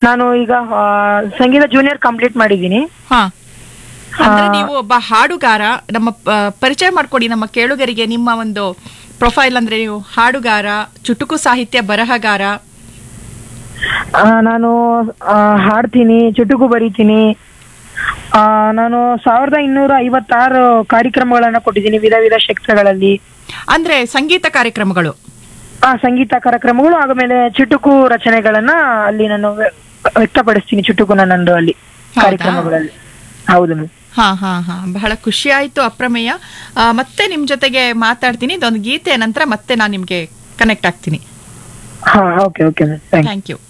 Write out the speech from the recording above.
ನಾನು ಈಗ ಆ, ಸಂಗೀತ ಜೂನಿಯರ್ ಕಂಪ್ಲೀಟ್ ಮಾಡಿದ್ದೀನಿ ಹಾ ಅಂದ್ರೆ ನೀವು ಒಬ್ಬ ಹಾಡುಗಾರ ನಮ್ಮ ಆ, ಪರಿಚಯ ಮಾಡ್ಕೊಡಿ ನಮ್ಮ ಕೇಳುಗರಿಗೆ ನಿಮ್ಮ ಒಂದು ಪ್ರೊಫೈಲ್ ಅಂದ್ರೆ ನೀವು ಹಾಡುಗಾರ ಚುಟುಕು ಸಾಹಿತ್ಯ ಬರಹಗಾರ ಆ, ನಾನು ಆ, ಹಾಡ್ತೀನಿ ಚುಟುಕು ಬರೀತೀನಿ ಆ, ನಾನು ಸಾವಿರದ ಇನ್ನೂರ ಐವತ್ತಾರು ಕಾರ್ಯಕ್ರಮಗಳನ್ನ ಕೊಟ್ಟಿದ್ದೀನಿ ವಿಧ ವಿಧ ಕ್ಷೇತ್ರಗಳಲ್ಲಿ ಅಂದ್ರೆ ಸಂಗೀತ ಕಾರ್ಯಕ್ರಮಗಳು ಆ ಸಂಗೀತ ಕಾರ್ಯಕ್ರಮಗಳು ಆಮೇಲೆ ಚುಟುಕು ರಚನೆಗಳನ್ನ ಅಲ್ಲಿ ನಾನು ವ್ಯ- ವ್ಯಕ್ತಪಡಿಸ್ತೀನಿ ಚುಟುಕುನ ನಂದು ಅಲ್ಲಿ ಹೌದಾ? ಕಾರ್ಯಕ್ರಮಗಳಲ್ಲಿ ಹೌದು ಮ್ಯಾಮ್ ಹಾ ಹಾ ಹಾ ಬಹಳ ಖುಷಿ ಆಯ್ತು ಅಪ್ರಮೇಯ ಆ, ಮತ್ತೆ ನಿಮ್ ಜೊತೆಗೆ ಮಾತಾಡ್ತೀನಿ ಇದೊಂದು ಗೀತೆ ನಂತರ ಮತ್ತೆ ನಾನು ನಿಮ್ಗೆ ಕನೆಕ್ಟ್ ಆಗ್ತೀನಿ ಹಾ okay okay ma'am thank you thank you